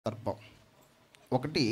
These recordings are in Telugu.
సందర్భం ఒకటి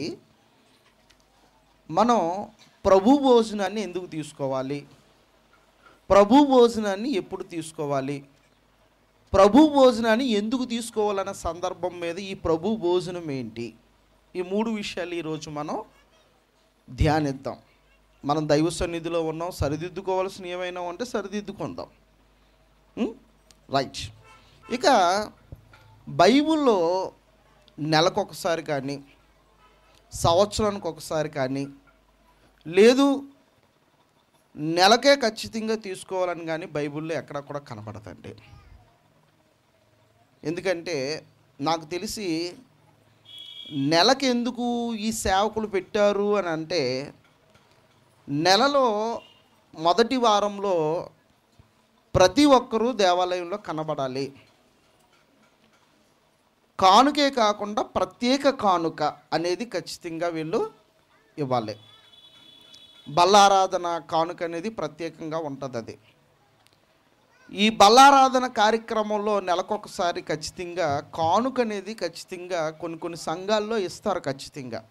మనం ప్రభు భోజనాన్ని ఎందుకు తీసుకోవాలి ప్రభు భోజనాన్ని ఎప్పుడు తీసుకోవాలి ప్రభు భోజనాన్ని ఎందుకు తీసుకోవాలన్న సందర్భం మీద ఈ ప్రభు భోజనం ఏంటి ఈ మూడు విషయాలు ఈరోజు మనం ధ్యానిద్దాం మనం దైవ సన్నిధిలో ఉన్నాం సరిదిద్దుకోవాల్సిన ఏమైనా ఉంటే సరిదిద్దుకుందాం ఉం? రైట్ ఇక బైబిల్లో నెలకొకసారి కానీ సంవత్సరానికి ఒకసారి కానీ లేదు నెలకే ఖచ్చితంగా తీసుకోవాలని కానీ బైబిల్లో ఎక్కడ కూడా కనపడదండి ఎందుకంటే నాకు తెలిసి నెలకి ఎందుకు ఈ సేవకులు పెట్టారు అని అంటే నెలలో మొదటి వారంలో ప్రతి ఒక్కరూ దేవాలయంలో కనబడాలి కానుకే కాకుండా ప్రత్యేక కానుక అనేది ఖచ్చితంగా వీళ్ళు ఇవ్వాలి బల్లారాధన కానుక అనేది ప్రత్యేకంగా ఉంటుంది అది ఈ బల్లారాధన కార్యక్రమంలో నెలకొకసారి ఖచ్చితంగా కానుక అనేది ఖచ్చితంగా కొన్ని కొన్ని సంఘాల్లో ఇస్తారు ఖచ్చితంగా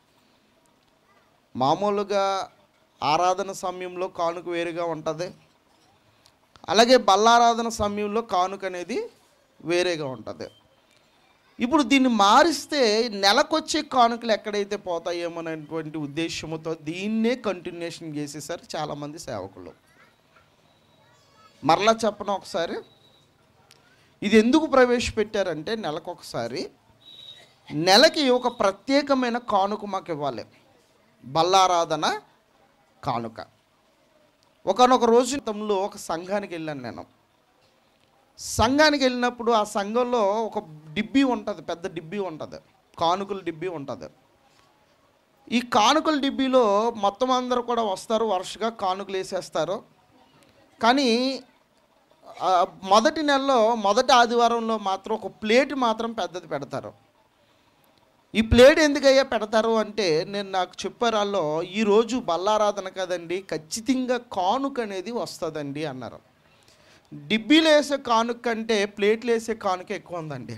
మామూలుగా ఆరాధన సమయంలో కానుక వేరుగా ఉంటుంది అలాగే బల్లారాధన సమయంలో కానుక అనేది వేరేగా ఉంటుంది ఇప్పుడు దీన్ని మారిస్తే నెలకొచ్చే కానుకలు ఎక్కడైతే పోతాయేమోనటువంటి ఉద్దేశంతో దీన్నే కంటిన్యూషన్ చేసేసారు చాలామంది సేవకులు మరలా చెప్పను ఒకసారి ఇది ఎందుకు ప్రవేశపెట్టారంటే నెలకొకసారి నెలకి ఒక ప్రత్యేకమైన కానుక మాకు ఇవ్వాలి బల్లారాధన కానుక ఒకనొక రోజు క్రితంలో ఒక సంఘానికి వెళ్ళాను నేను సంఘానికి వెళ్ళినప్పుడు ఆ సంఘంలో ఒక డిబ్బీ ఉంటుంది పెద్ద డిబ్బీ ఉంటుంది కానుకల డిబ్బీ ఉంటుంది ఈ కానుకల డిబ్బీలో మొత్తం అందరూ కూడా వస్తారు వరుసగా కానుకలు వేసేస్తారు కానీ ఆ, మొదటి నెలలో మొదటి ఆదివారంలో మాత్రం ఒక ప్లేట్ మాత్రం పెద్దది పెడతారు ఈ ప్లేట్ ఎందుకయ్యా పెడతారు అంటే నేను నాకు చెప్పారు వాళ్ళు ఈరోజు బల్లారాధన కదండి ఖచ్చితంగా కానుక అనేది వస్తుందండి అన్నారు డిబ్బీలు వేసే కానుక కంటే ప్లేట్లు వేసే కానుక ఎక్కువ ఉందండి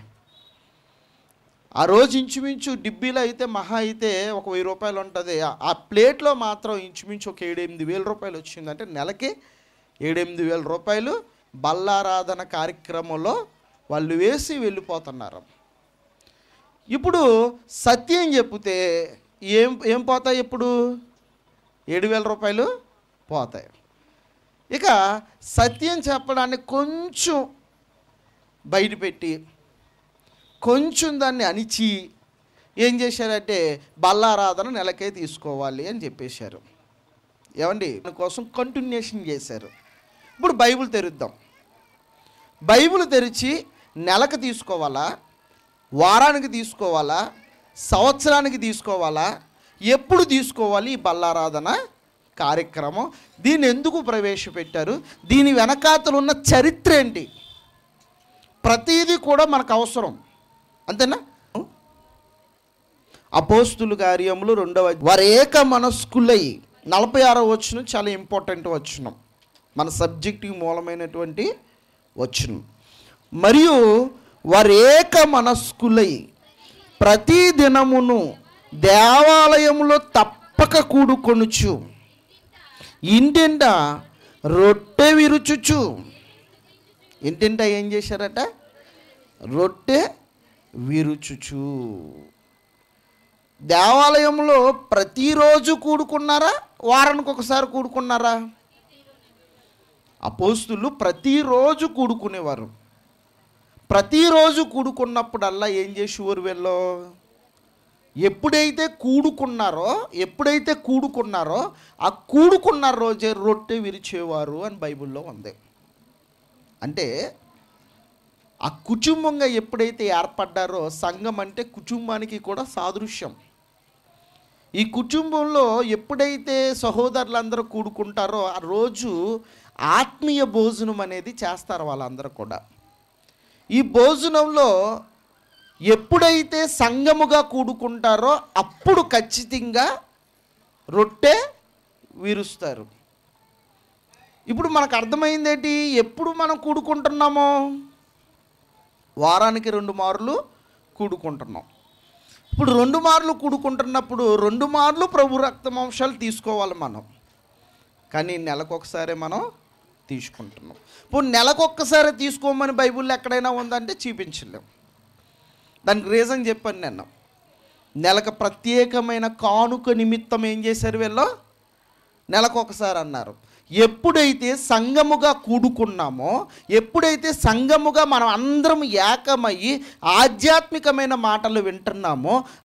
ఆ రోజు ఇంచుమించు డిబ్బీలో అయితే మహా అయితే ఒక వెయ్యి రూపాయలు ఉంటుంది ఆ- ఆ ప్లేట్లో మాత్రం ఇంచుమించు ఒక ఏడు ఎనిమిది వేల రూపాయలు వచ్చిందంటే నెలకి ఏడెనిమిది వేల రూపాయలు బల్లారాధన కార్యక్రమంలో వాళ్ళు వేసి వెళ్ళిపోతున్నారు ఇప్పుడు సత్యం చెప్తే ఏం ఏం పోతాయి ఇప్పుడు ఏడు వేల రూపాయలు పోతాయి ఇక సత్యం చెప్పడాన్ని కొంచెం బయటపెట్టి కొంచెం దాన్ని అణిచి ఏం చేశారంటే బల్లారాధన నెలకే తీసుకోవాలి అని చెప్పేశారు ఏమండి దానికోసం కంటిన్యూషన్ చేశారు ఇప్పుడు బైబిల్ తెరుద్దాం బైబిల్ తెరిచి నెలకు తీసుకోవాలా వారానికి తీసుకోవాలా సంవత్సరానికి తీసుకోవాలా ఎప్పుడు తీసుకోవాలి ఈ బల్లారాధన కార్యక్రమం దీన్ని ఎందుకు ప్రవేశపెట్టారు దీని వెనకాతలు ఉన్న చరిత్ర ఏంటి ప్రతిదీ కూడా మనకు అవసరం అంతేనా అపోస్తుల కార్యములు రెండవ వారు ఏక మనస్కులై నలభై ఆరో వచ్చిన చాలా ఇంపార్టెంట్ వచ్చినం మన సబ్జెక్టుకి మూలమైనటువంటి వచ్చును మరియు వారు ఏక మనస్కులై ప్రతి దినమును దేవాలయములో తప్పక కూడుకొనుచు ఇంటింట రొట్టె విరుచుచు ఇంటింట ఏం చేశారట రొట్టె విరుచుచు దేవాలయంలో ప్రతిరోజు కూడుకున్నారా వారానికి ఒకసారి కూడుకున్నారా అపోస్తులు ప్రతిరోజు కూడుకునేవారు ప్రతిరోజు కూడుకున్నప్పుడల్లా ఏం చేసేవారు వీళ్ళు ఎప్పుడైతే కూడుకున్నారో ఎప్పుడైతే కూడుకున్నారో ఆ కూడుకున్న రోజే రొట్టె విరిచేవారు అని బైబిల్లో ఉంది అంటే ఆ కుటుంబంగా ఎప్పుడైతే ఏర్పడ్డారో సంఘం అంటే కుటుంబానికి కూడా సాదృశ్యం ఈ కుటుంబంలో ఎప్పుడైతే సహోదరులందరూ కూడుకుంటారో ఆ రోజు ఆత్మీయ భోజనం అనేది చేస్తారు వాళ్ళందరూ కూడా ఈ భోజనంలో ఎప్పుడైతే సంఘముగా కూడుకుంటారో అప్పుడు ఖచ్చితంగా రొట్టె విరుస్తారు ఇప్పుడు మనకు అర్థమైంది ఏంటి ఎప్పుడు మనం కూడుకుంటున్నామో వారానికి రెండు మార్లు కూడుకుంటున్నాం ఇప్పుడు రెండు మార్లు కూడుకుంటున్నప్పుడు రెండు మార్లు ప్రభు రక్త మాంసాలు తీసుకోవాలి మనం కానీ నెలకొకసారి మనం తీసుకుంటున్నాం ఇప్పుడు నెలకొక్కసారి తీసుకోమని బైబిల్లో ఎక్కడైనా ఉందంటే చూపించలేం దానికి రీజన్ చెప్పాను నేను నెలకు ప్రత్యేకమైన కానుక నిమిత్తం ఏం చేశారు వీళ్ళు నెలకొకసారి అన్నారు ఎప్పుడైతే సంఘముగా కూడుకున్నామో ఎప్పుడైతే సంఘముగా మనం అందరం ఏకమయ్యి ఆధ్యాత్మికమైన మాటలు వింటున్నామో